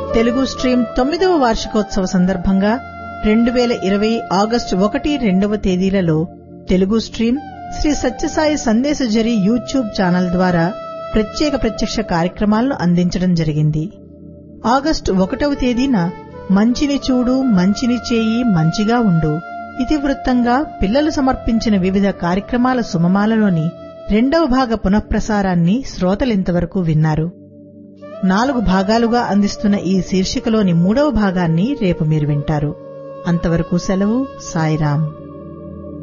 Telugu stream తొమ్మిదవ వార్షికోత్సవ సందర్భంగా రెండు వేల ఇరవై ఆగస్టు ఒకటి రెండవ తేదీలలో తెలుగు స్ట్రీమ్ శ్రీ సత్యసాయి సందేశజరి యూట్యూబ్ ఛానల్ ద్వారా ప్రత్యేక ప్రత్యక్ష కార్యక్రమాలను అందించడం జరిగింది ఆగస్టు ఒకటవ తేదీన మంచిని చూడు మంచిని చేయి మంచిగా ఉండు ఇతివృత్తంగా పిల్లలు సమర్పించిన వివిధ కార్యక్రమాల సుమమాలలోని రెండవ భాగ పునఃప్రసారాన్ని శ్రోతలింతవరకు విన్నారు నాలుగు భాగాలుగా అందిస్తున్న ఈ శీర్షికలోని మూడవ భాగాన్ని రేపు మీరు వింటారు అంతవరకు సెలవు సాయిరాం